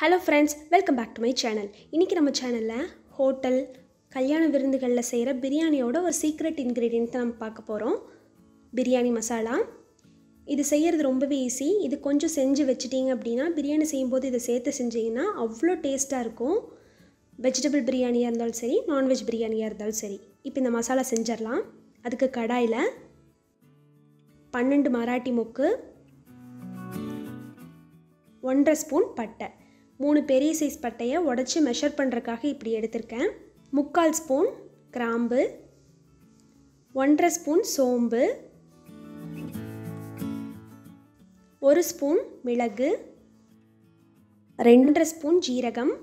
hello friends welcome back to my channel இன்றைக்கி நம்ம சேனலில் ஹோட்டல் கல்யாண விருந்துகளில் செய்கிற பிரியாணியோட ஒரு சீக்ரெட் இன்க்ரீடியன்ட் நம்ம பார்க்க போகிறோம் பிரியாணி மசாலா இது செய்கிறது ரொம்பவே ஈஸி இது கொஞ்சம் செஞ்சு வச்சிட்டிங்க அப்படின்னா பிரியாணி செய்யும்போது இதை சேர்த்து செஞ்சீங்கன்னா அவ்வளோ டேஸ்ட்டாக இருக்கும் வெஜிடபிள் பிரியாணியாக இருந்தாலும் சரி நான்வெஜ் பிரியாணியாக இருந்தாலும் சரி இப்போ இந்த மசாலா செஞ்சிடலாம் அதுக்கு கடாயில் பன்னெண்டு மராட்டி மொக்கு ஒன்றரை ஸ்பூன் பட்டை மூணு பெரிய சைஸ் பட்டையை உடச்சி மெஷர் பண்ணுறக்காக இப்படி எடுத்திருக்கேன் முக்கால் ஸ்பூன் கிராம்பு ஒன்றரை ஸ்பூன் சோம்பு ஒரு ஸ்பூன் மிளகு ரெண்டரை ஸ்பூன் ஜீரகம்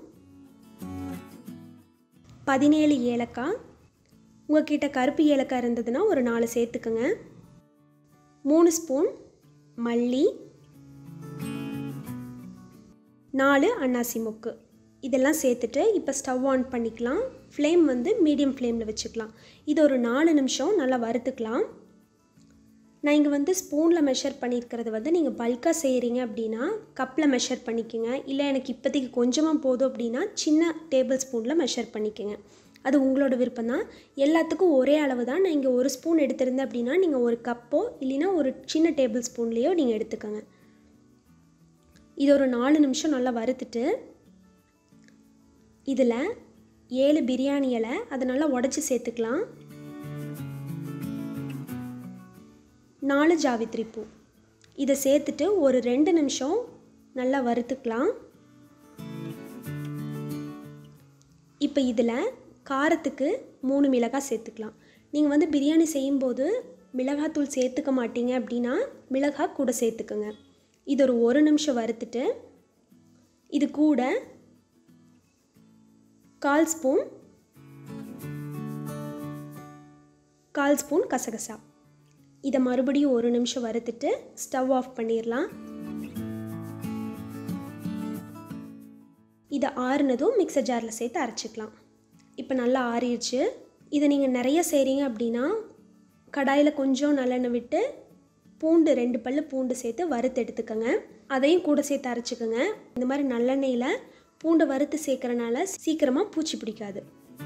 பதினேழு ஏலக்காய் உங்ககிட்ட கருப்பு ஏலக்காய் இருந்ததுன்னா ஒரு நாலு சேர்த்துக்குங்க மூணு ஸ்பூன் மல்லி நாலு அன்னாசி மொக்கு இதெல்லாம் சேர்த்துட்டு இப்போ ஸ்டவ் ஆன் பண்ணிக்கலாம் ஃப்ளேம் வந்து மீடியம் ஃப்ளேமில் வச்சுக்கலாம் இது ஒரு நாலு நிமிஷம் நல்லா வறுத்துக்கலாம் நான் இங்கே வந்து ஸ்பூனில் மெஷர் பண்ணியிருக்கிறது வந்து நீங்கள் பல்காக செய்கிறீங்க அப்படின்னா கப்பில் மெஷர் பண்ணிக்கோங்க இல்லை எனக்கு இப்போதைக்கு கொஞ்சமாக போதும் அப்படின்னா சின்ன டேபிள் ஸ்பூனில் மெஷர் பண்ணிக்கோங்க அது உங்களோட விருப்பம் தான் எல்லாத்துக்கும் ஒரே அளவு தான் நான் இங்கே ஒரு ஸ்பூன் எடுத்திருந்தேன் அப்படின்னா நீங்கள் ஒரு கப்போ இல்லைன்னா ஒரு சின்ன டேபிள் ஸ்பூன்லேயோ நீங்கள் எடுத்துக்கோங்க இது ஒரு நாலு நிமிஷம் நல்லா வறுத்துட்டு இதில் ஏழு பிரியாணி இலை அதை நல்லா உடச்சி சேர்த்துக்கலாம் நாலு ஜாவித்ரி பூ இதை சேர்த்துட்டு ஒரு ரெண்டு நிமிஷம் நல்லா வறுத்துக்கலாம் இப்போ இதில் காரத்துக்கு மூணு மிளகாய் சேர்த்துக்கலாம் நீங்கள் வந்து பிரியாணி செய்யும்போது மிளகாத்தூள் சேர்த்துக்க மாட்டீங்க அப்படின்னா மிளகாய் கூட சேர்த்துக்கோங்க இது ஒரு ஒரு நிமிஷம் வறுத்துட்டு இது கூட கால் ஸ்பூன் கால் ஸ்பூன் கசகசா இதை மறுபடியும் ஒரு நிமிஷம் வறுத்துட்டு ஸ்டவ் ஆஃப் பண்ணிடலாம் இதை ஆறுனதும் மிக்சர் ஜாரில் சேர்த்து அரைச்சிக்கலாம் இப்போ நல்லா ஆறிடுச்சு இதை நீங்கள் நிறைய செய்கிறீங்க அப்படின்னா கடாயில் கொஞ்சம் நல்லெண்ணெய் விட்டு பூண்டு ரெண்டு பல் பூண்டு சேர்த்து வறுத்து எடுத்துக்கோங்க அதையும் கூட சேர்த்து அரைச்சிக்கோங்க இந்த மாதிரி நல்லெண்ணெயில் பூண்டை வறுத்து சேர்க்குறனால சீக்கிரமாக பூச்சி பிடிக்காது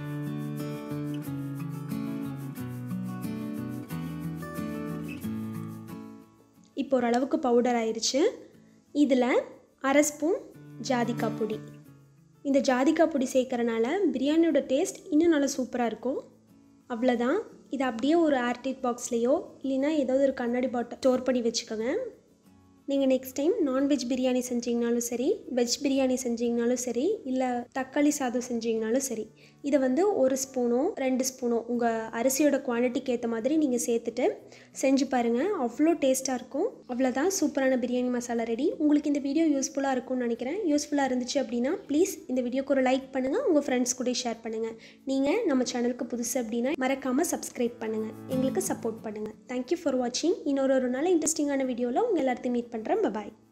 இப்போ ஓரளவுக்கு பவுடர் ஆயிடுச்சு இதில் அரை ஸ்பூன் ஜாதிக்காய் பொடி இந்த ஜாதிக்காய் பொடி சேர்க்குறனால பிரியாணியோட டேஸ்ட் இன்னும் நல்லா சூப்பராக இருக்கும் அவ்வளோதான் இதை அப்படியே ஒரு ஏர்டைட் பாக்ஸ்லேயோ இல்லைன்னா ஏதாவது ஒரு கண்ணாடி பாட்டில் ஸ்டோர் பண்ணி வச்சுக்கோங்க நீங்கள் நெக்ஸ்ட் டைம் நான்வெஜ் பிரியாணி செஞ்சிங்கனாலும் சரி வெஜ் பிரியாணி செஞ்சிங்கனாலும் சரி இல்லை தக்காளி சாதம் செஞ்சிங்கனாலும் சரி இதை வந்து ஒரு ஸ்பூனோ ரெண்டு ஸ்பூனோ உங்கள் அரிசியோட குவான்டிட்டிக்கு ஏற்ற மாதிரி நீங்கள் சேர்த்துட்டு செஞ்சு பாருங்கள் அவ்வளோ டேஸ்ட்டாக இருக்கும் அவ்வளோதான் சூப்பரான பிரியாணி மசாலா ரெடி உங்களுக்கு இந்த வீடியோ யூஸ்ஃபுல்லாக இருக்கும்னு நினைக்கிறேன் யூஸ்ஃபுல்லாக இருந்துச்சு அப்படின்னா ப்ளீஸ் இந்த வீடியோக்கு ஒரு லைக் பண்ணுங்கள் உங்கள் ஃப்ரெண்ட்ஸ் கூட ஷேர் பண்ணுங்கள் நீங்கள் நம்ம சேனலுக்கு புதுசு அப்படின்னா மறக்காமல் சப்ஸ்கிரைப் பண்ணுங்கள் எங்களுக்கு சப்போர்ட் பண்ணுங்கள் தேங்க்யூ ஃபார் வாட்சிங் இன்னொரு ஒரு நல்ல இன்ட்ரெஸ்டிங்கான வீடியோவில் உங்கள் எல்லாத்தையும் மீட் பண்ணுறேன் பாய்